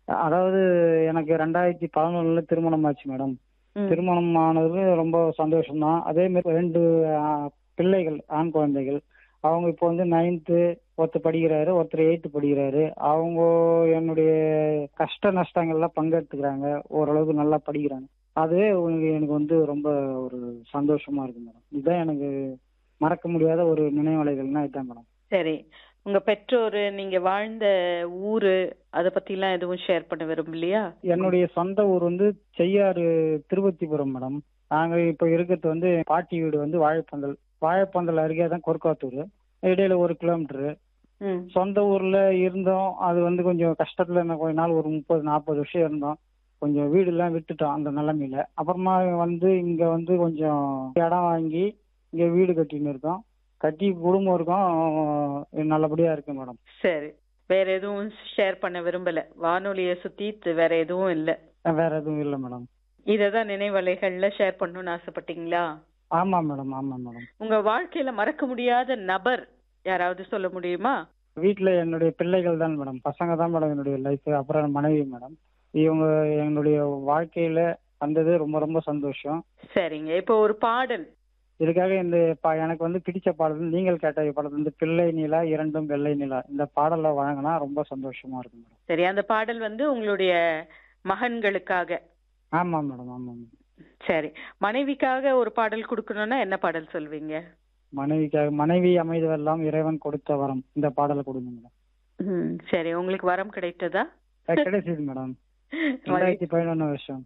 அதாவது எனக்கு ரெண்டாயிரத்தி பதினொன்னுல திருமணம் ஆச்சு மேடம் ம். திருமணம் ஆனது ரொம்ப சந்தோஷம்தான் அதே மாதிரி ரெண்டு ஆ, பிள்ளைகள் ஆண் குழந்தைகள் அவங்க இப்போ வந்து நைன்த்து ஒருத்தர் படிக்கிறாரு ஒருத்தர் எயித்து படிக்கிறாரு அவங்க என்னுடைய கஷ்ட நஷ்டங்கள்லாம் பங்கெடுத்துக்கிறாங்க ஓரளவுக்கு நல்லா படிக்கிறாங்க அதுவே உனக்கு- எனக்கு வந்து ரொம்ப ஒரு சந்தோஷமா இருக்கு மேடம் இதுதான் எனக்கு மறக்க முடியாத ஒரு நினைவலைகள்னா இதுதான் மேடம் சரி உங்க பெற்றோர் நீங்க வாழ்ந்த ஊரு அத பத்தி எல்லாம் எதுவும் ஷேர் பண்ண விரும்பலையா என்னுடைய சொந்த ஊர் வந்து செய்யாறு திருவத்திபுரம் மேடம் நாங்க இப்ப இருக்கிறது வந்து பாட்டி வீடு வந்து வாழைப்பந்தல் வாழைப்பந்தல் அருகே தான் கொர்க்காத்தூர் இடையில ஒரு கிலோமீட்டரு ம் சொந்த ஊர்ல இருந்தோம் அது வந்து கொஞ்சம் கஷ்டத்துல இருந்தோம் கொஞ்ச நாள் ஒரு முப்பது நாற்பது வருஷம் இருந்தோம் கொஞ்சம் வீடெல்லாம் விட்டுட்டோம் அந்த நிலைமையில அப்புறமா வந்து இங்க வந்து கொஞ்சம் இடம் வாங்கி இங்க வீடு கட்டின்னு இருக்கோம் கட்டி குடும்பம் இருக்கோம் நல்லபடியா இருக்கு மேடம் சரி வேற எதுவும் ஷேர் பண்ண விரும்பல வானொலியை சுத்தி து- வேற எதுவும் இல்ல வேற எதுவும் இல்லை மேடம் இததான் நினைவலைகள்ல ஷேர் பண்ணணும்னு ஆசைப்பட்டீங்களா ஆமா மேடம் ஆமா மேடம் உங்க வாழ்க்கையில மறக்க முடியாத நபர் யாராவது சொல்ல முடியுமா வீட்டில் என்னுடைய பிள்ளைகள் தான் மேடம் பசங்க தான் மேடம் என்னுடைய லைஃப் அப்புறம் மனைவி மேடம் இவங்க என்னுடைய வாழ்க்கையில வந்தது ரொம்ப ரொம்ப சந்தோஷம் சரிங்க இப்போ ஒரு பாடல் இதுக்காக இந்த ப- எனக்கு வந்து பிடிச்ச பாடல் நீங்கள் கேட்ட படத்துல வந்து பிள்ளை நிலா இரண்டும் வெள்ளை நிலா இந்த பாடலை வழங்கினா ரொம்ப சந்தோஷமா இருக்கும் மேடம் சரி அந்த பாடல் வந்து உங்களுடைய மகன்களுக்காக ஆமா மேடம் ஆமா மேடம் சரி மனைவிக்காக ஒரு பாடல் கொடுக்கணும்னா என்ன பாடல் சொல்வீங்க மனைவிக்காக மனைவி அமைதவெல்லாம் இறைவன் கொடுத்த வரம் இந்த பாடலை கொடுங்க மேடம் ம், சரி உங்களுக்கு வரம் கிடைத்ததா அஹ் கிடைச்சது மேடம் ரெண்டாயிரத்தி பதினொன்று வருஷம்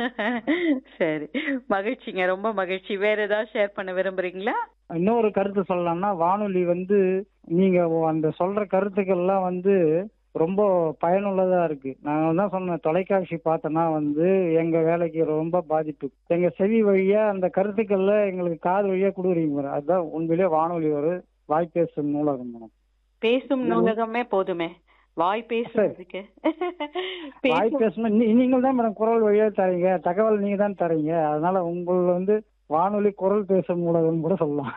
சரி மகிழ்ச்சிங்க ரொம்ப மகிழ்ச்சி வேற ஏதாவது ஷேர் பண்ண விரும்புறீங்களா இன்னொரு கருத்து சொல்லலாம்னா வானொலி வந்து நீங்க அந்த சொல்ற கருத்துக்கள்லாம் வந்து ரொம்ப பயனுள்ளதா இருக்கு நான் தான் சொன்னேன் தொலைக்காட்சி பார்த்தேன்னா வந்து எங்க வேலைக்கு ரொம்ப பாதிப்பு எங்க செவி வழியா அந்த கருத்துக்கள்ல எங்களுக்கு காது வழியா கொடுக்குறீங்க மேடம் அதுதான் உண்மையிலேயே வானொலி ஒரு வாய்ப்பேசும் நூலகம் மேடம் பேசும் நூலகமே போதுமே வாய் பேசுறதுக்கு வாய் பேசும் பேசணும் நீ- நீங்கள் தான் மேடம் குரல் வழியா தரீங்க தகவல் நீங்க தான் தரீங்க அதனால உங்கள வந்து வானொலி குரல் பேசும் ஊடகம் கூட சொல்லலாம்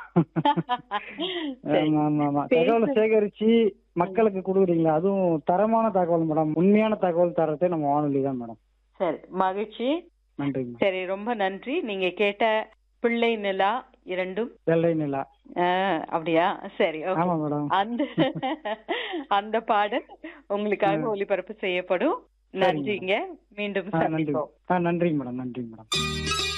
சரி. ஆமா ஆமா ஆமா தகவலை பேசு- சேகரிச்சு மக்களுக்கு கொடுக்குறீங்களா அதுவும் தரமான தகவல் மேடம் உண்மையான தகவல் தரதே நம்ம வானொலி தான் மேடம் சரி மகிழ்ச்சி நன்றி மேடம் சரி ரொம்ப நன்றி நீங்க கேட்ட பிள்ளை நிலா இரண்டும் வெள்ளை நிலா ஆ, அப்படியா சரி okay. ஆமா மேடம் அந்த அந்த பாடல் உங்களுக்காக ஆ. ஒளிபரப்பு செய்யப்படும் சரிங்க. நன்றிங்க மீண்டும் ஆ நன்றி சந்திப்போம் ஆ நன்றிங்க மேடம் நன்றிங்க மேடம்